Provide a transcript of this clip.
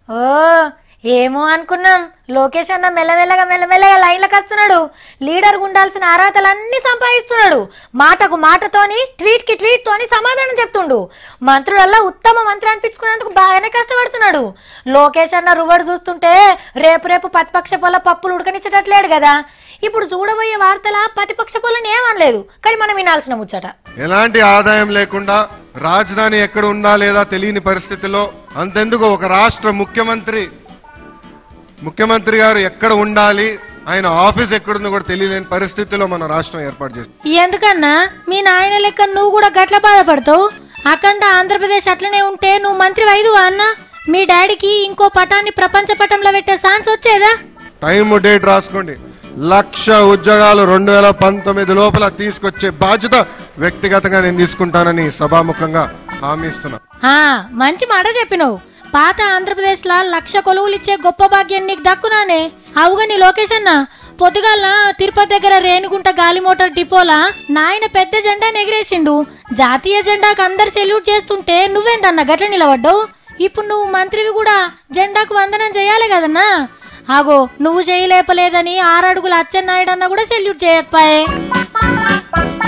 ఓ ఏమో అనుకున్నాం లోకేష్ అన్న మెల్లమెల్లగా మెల్లమెల్లగా లైన్లకు వస్తున్నాడు లీడర్ ఉండాల్సిన అర్హతలన్నీ సంపాదిస్తున్నాడు మాటకు మాటతోని ట్వీట్ కి ట్వీట్ తోని సమాధానం చెప్తుండు మంత్రులల్లో ఉత్తమ మంత్రి అనిపించుకునేందుకు బాగానే కష్టపడుతున్నాడు లోకేష్ అన్న రువడు చూస్తుంటే రేపు రేపు ప్రతిపక్ష పొల పప్పులు ఉడకనిచ్చేటట్లేడు కదా ఇప్పుడు చూడబోయే వార్తల ప్రతిపక్ష పొలని ఏమనలేదు కానీ మనం వినాల్సిన ముచ్చట ఎలాంటి ఆదాయం లేకుండా రాజధాని ఎక్కడ ఉందా లేదా తెలియని పరిస్థితిలో అంతెందుకు ఒక రాష్ట్ర ముఖ్యమంత్రి ముఖ్యమంత్రి గారు ఎక్కడ ఉండాలి ఆయన ఆఫీస్ ఎక్కడుందో కూడా తెలియలేని పరిస్థితిలో మన రాష్ట్రం ఏర్పాటు చేస్తుంది ఎందుకన్నా మీ నాయన లెక్క నువ్వు కూడా గట్ల బాధపడతావు అఖండ ఆంధ్రప్రదేశ్ అట్లనే ఉంటే నువ్వు మంత్రి వైదువా అన్న మీ డాడీకి ఇంకో పటాన్ని ప్రపంచ పటంలో పెట్టే ఛాన్స్ వచ్చేదా టైం డేట్ రాసుకోండి లక్ష ఉద్యోగాలు రెండు వేల పంతొమ్మిది లోపల తీసుకొచ్చే బాధ్యత వ్యక్తిగతంగా నేను తీసుకుంటానని సభాముఖంగా హామీ ఇస్తున్నా ఆ మంచి మాట చెప్పినవు పాత ఆంధ్రప్రదేశ్ లా లక్ష కొలువులు ఇచ్చే గొప్ప భాగ్యం నీకు దక్కునానే అవుగా నీ లోకేష్ అన్న పొద్దుగాల తిరుపతి దగ్గర రేణిగుంట గాలి మోటార్ డిపోలా నాయన పెద్ద జెండా ఎగిరేసిండు జాతీయ జెండాకు అందరు సెల్యూట్ చేస్తుంటే నువ్వేంటన్నా గట్ల నిలబడ్డావు ఇప్పుడు నువ్వు మంత్రివి కూడా జెండాకు వందనం చేయాలి కదన్నా ఆగో నువ్వు చేయలేపలేదని ఆరడుగుల అచ్చెన్నాయుడు అన్న కూడా సెల్యూట్ చేయకపోయే